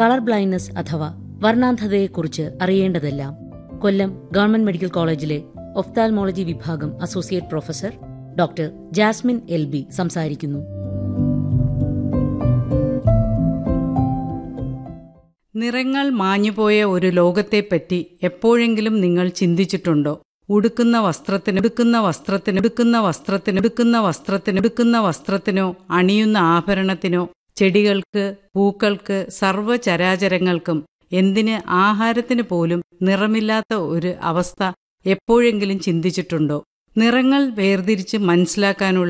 colour blindness അഥവാ വർണ്ണാന്ധതയെക്കുറിച്ച് അറിയേണ്ടതെല്ലാം കൊല്ലം ഗവൺമെന്റ് മെഡിക്കൽ കോളേജിലെ ഒഫ്താൽമോളജി വിഭാഗം associate professor doctor Jasmine L B സംസാരിക്കുന്നു നിറങ്ങൾ മാഞ്ഞുപോയ ഒരു ലോകത്തെപ്പറ്റി എപ്പോഴെങ്കിലും നിങ്ങൾ ചിന്തിച്ചിട്ടുണ്ടോ ഉടുക്കുന്ന വസ്ത്രത്തിന് ഉടുക്കുന്ന വസ്ത്രത്തിന് ഉടുക്കുന്ന വസ്ത്രത്തിന് ഉടുക്കുന്ന വസ്ത്രത്തിന് ഉടുക്കുന്ന വസ്ത്രത്തിനോ അണിയുന്ന ആഭരണത്തിനോ ചെടികൾക്ക് പൂക്കൾക്ക് സർവ്വചരാചരങ്ങൾക്കും എന്തിന് ആഹാരത്തിന് പോലും നിറമില്ലാത്ത ഒരു അവസ്ഥ എപ്പോഴെങ്കിലും ചിന്തിച്ചിട്ടുണ്ടോ നിറങ്ങൾ വേർതിരിച്ച് മനസ്സിലാക്കാനുള്ള